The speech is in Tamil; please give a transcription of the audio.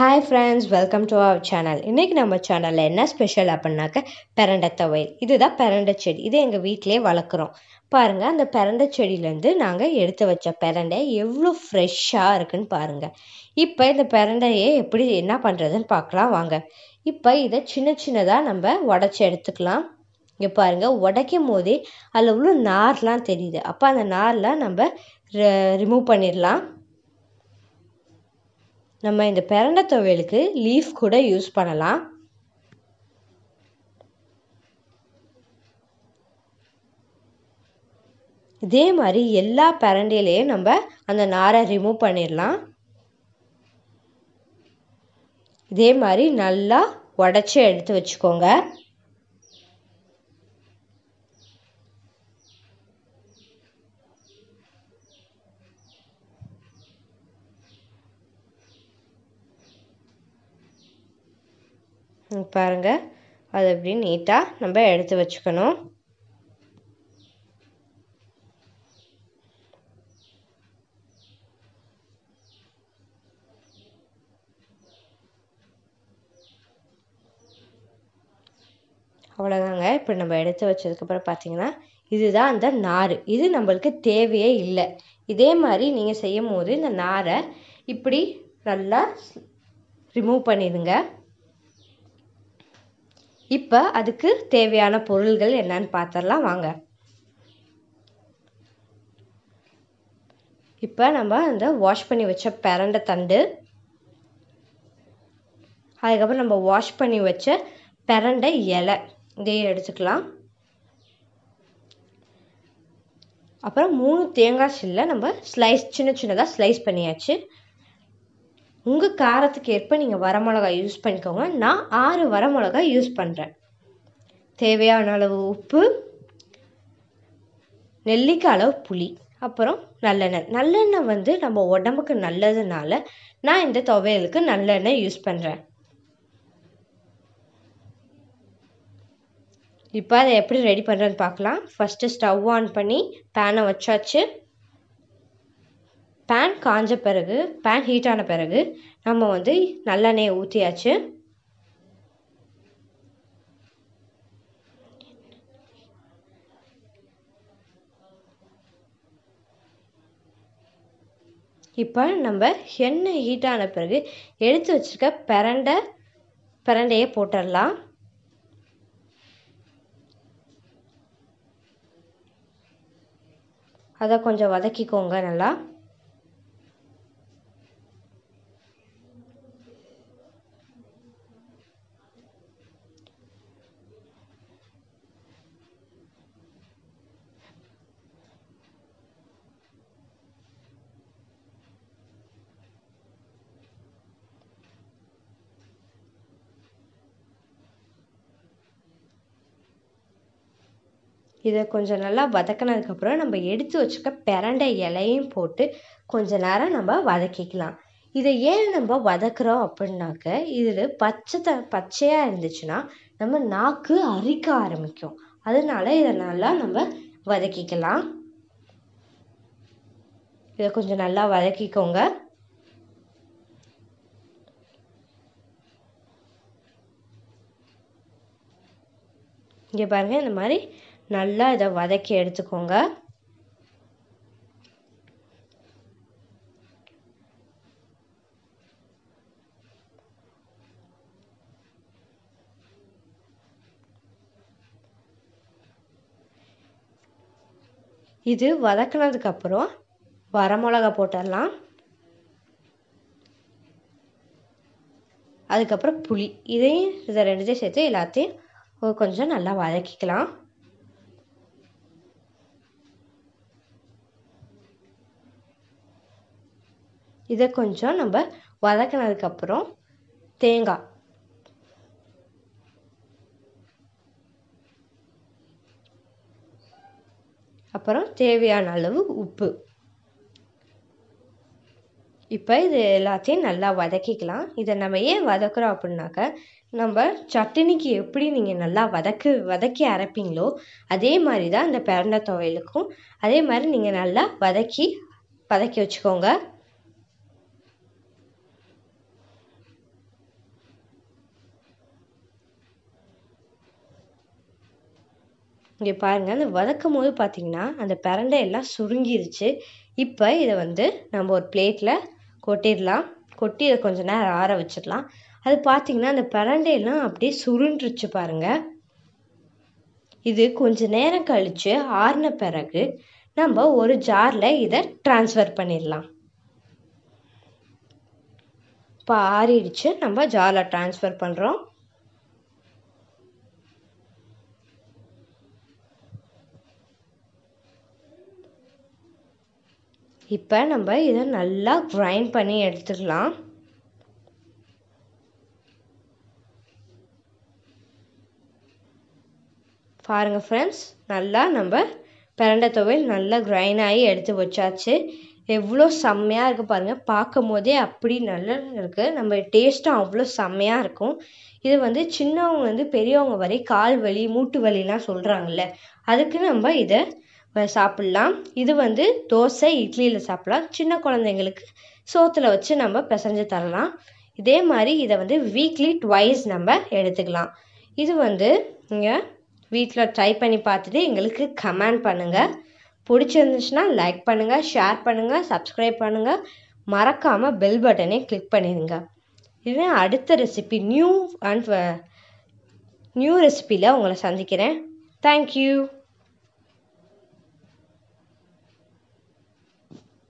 hi friends welcome to our channel இன்றைக்கி நம்ம சேனலில் என்ன ஸ்பெஷல் அப்படின்னாக்க பெரண்டை துவையல் இதுதான் பெரண்டை செடி இது எங்கள் வீட்டிலே வளர்க்குறோம் பாருங்கள் அந்த பெரண்டை செடியிலேருந்து நாங்கள் எடுத்து வச்ச பெரண்டை எவ்வளோ ஃப்ரெஷ்ஷாக இருக்குன்னு பாருங்கள் இப்போ இந்த பெரண்டையை எப்படி என்ன பண்ணுறதுன்னு பார்க்கலாம் வாங்க இப்போ இதை சின்ன சின்னதாக நம்ம உடச்சி எடுத்துக்கலாம் இங்கே பாருங்கள் உடைக்கும் போதே அதில் உள்ள நார்லாம் தெரியுது அப்போ அந்த நார்லாம் நம்ம ரிமூவ் பண்ணிடலாம் நம்ம இந்த பிரண்டை துவையலுக்கு லீஃப் கூட யூஸ் பண்ணலாம் இதே மாதிரி எல்லா பிரண்டையிலையும் நம்ம அந்த நாரை ரிமூவ் பண்ணிடலாம் இதே மாதிரி நல்லா உடச்சி எடுத்து வச்சுக்கோங்க பாருங்கள் அது அப்படி நீட்டாக நம்ம எடுத்து வச்சுக்கணும் அவ்வளோதாங்க இப்போ நம்ம எடுத்து வச்சதுக்கப்புறம் பார்த்தீங்கன்னா இதுதான் அந்த நார் இது நம்மளுக்கு தேவையே இல்லை இதே மாதிரி நீங்கள் செய்யும் போது இந்த நாரை இப்படி நல்லா ரிமூவ் பண்ணிடுங்க இப்போ அதுக்கு தேவையான பொருள்கள் என்னன்னு பார்த்துடலாம் வாங்க இப்போ நம்ம அந்த வாஷ் பண்ணி வச்ச பிரண்டை தண்டு அதுக்கப்புறம் நம்ம வாஷ் பண்ணி வச்ச பிரண்டை இலை இதையும் எடுத்துக்கலாம் அப்புறம் மூணு தேங்காய் சில்லை நம்ம ஸ்லைஸ் சின்ன சின்னதாக ஸ்லைஸ் பண்ணியாச்சு உங்கள் காரத்துக்கு ஏற்ப நீங்கள் வரமிளகாய் யூஸ் பண்ணிக்கோங்க நான் ஆறு வரமிளகாய் யூஸ் பண்ணுறேன் தேவையான அளவு உப்பு நெல்லிக்காய் அளவு புளி அப்புறம் நல்லெண்ணெய் நல்லெண்ணெய் வந்து நம்ம உடம்புக்கு நல்லதுனால நான் இந்த துவையலுக்கு நல்லெண்ணெய் யூஸ் பண்ணுறேன் இப்போ அதை எப்படி ரெடி பண்ணுறேன்னு பார்க்கலாம் ஃபஸ்ட்டு ஸ்டவ் ஆன் பண்ணி பேனை வச்சாச்சு பேன் காஞ்ச பிறகு பேன் ஹீட் ஆன பிறகு நம்ம வந்து நல்லெண்ணெயை ஊற்றியாச்சு இப்போ நம்ம எண்ணெய் ஹீட் ஆன பிறகு எடுத்து வச்சுருக்க பிரண்டை பிரண்டையை போட்டுடலாம் அதை கொஞ்சம் வதக்கிக்கோங்க நல்லா இதை கொஞ்சம் நல்லா வதக்கினதுக்கப்புறம் நம்ம எடுத்து வச்சுக்க பிரண்டை இலையும் போட்டு கொஞ்ச நேரம் நம்ம வதக்கிக்கலாம் இதை ஏன் நம்ம வதக்குறோம் அப்படின்னாக்க இதில் பச்சை த பச்சையாக இருந்துச்சுன்னா நம்ம நாக்கு அரிக்க ஆரம்பிக்கும் அதனால இதை நல்லா நம்ம வதக்கிக்கலாம் இதை கொஞ்சம் நல்லா வதக்கிக்கோங்க இங்கே பாருங்கள் இந்த மாதிரி நல்லா இதை வதக்கி எடுத்துக்கோங்க இது வதக்கினதுக்கப்புறம் வரமிளகா போட்டுடலாம் அதுக்கப்புறம் புளி இதையும் இதை ரெண்டுத்தையும் சேர்த்து எல்லாத்தையும் கொஞ்சம் நல்லா வதக்கிக்கலாம் இதை கொஞ்சம் நம்ம வதக்கினதுக்கப்புறம் தேங்காய் அப்புறம் தேவையான அளவு உப்பு இப்போ இது எல்லாத்தையும் நல்லா வதக்கிக்கலாம் இதை நம்ம ஏன் வதக்குறோம் அப்படின்னாக்க நம்ம சட்னிக்கு எப்படி நீங்கள் நல்லா வதக்கு வதக்கி அரைப்பீங்களோ அதே மாதிரி தான் இந்த பிரண்டை துவையலுக்கும் அதே மாதிரி நீங்கள் நல்லா வதக்கி வதக்கி வச்சுக்கோங்க இங்கே பாருங்கள் அந்த வதக்கும் போது பார்த்தீங்கன்னா அந்த பிரண்டை எல்லாம் சுருங்கிருச்சு இப்போ இதை வந்து நம்ம ஒரு பிளேட்டில் கொட்டிடலாம் கொட்டி இதை கொஞ்ச நேரம் ஆற வச்சிடலாம் அது பார்த்தீங்கன்னா அந்த பிரண்டையெல்லாம் அப்படியே சுருண்டுருச்சு பாருங்கள் இது கொஞ்ச நேரம் கழித்து ஆறின பிறகு நம்ம ஒரு ஜாரில் இதை ட்ரான்ஸ்ஃபர் பண்ணிடலாம் இப்போ ஆறிடுச்சு நம்ம ஜாரில் ட்ரான்ஸ்ஃபர் பண்ணுறோம் இப்போ நம்ம இதை நல்லா கிரைண்ட் பண்ணி எடுத்துக்கலாம் பாருங்கள் ஃப்ரெண்ட்ஸ் நல்லா நம்ம பிரண்டை துவையல் நல்லா கிரைண்ட் ஆகி எடுத்து வச்சாச்சு எவ்வளோ செம்மையாக இருக்குது பாருங்கள் பார்க்கும் போதே அப்படி நல்லா இருக்குது நம்ம டேஸ்ட்டும் அவ்வளோ செம்மையாக இருக்கும் இது வந்து சின்னவங்க வந்து பெரியவங்க வரை கால் வலி மூட்டு வலிலாம் சொல்கிறாங்கல்ல அதுக்கு நம்ம இதை சாப்பிட்லாம் இது வந்து தோசை இட்லியில் சாப்பிட்லாம் சின்ன குழந்தைங்களுக்கு சோத்தில் வச்சு நம்ம பிசைஞ்சு தரலாம் இதே மாதிரி இதை வந்து வீக்லி ட்வைஸ் நம்ம எடுத்துக்கலாம் இது வந்து நீங்கள் வீட்டில் ட்ரை பண்ணி பார்த்துட்டு எங்களுக்கு கமெண்ட் பண்ணுங்கள் பிடிச்சிருந்துச்சுன்னா லைக் பண்ணுங்கள் ஷேர் பண்ணுங்கள் சப்ஸ்கிரைப் பண்ணுங்கள் மறக்காமல் பெல் பட்டனை கிளிக் பண்ணிடுங்க இது அடுத்த ரெசிபி நியூ அண்ட் நியூ ரெசிப்பியில் உங்களை சந்திக்கிறேன் தேங்க்யூ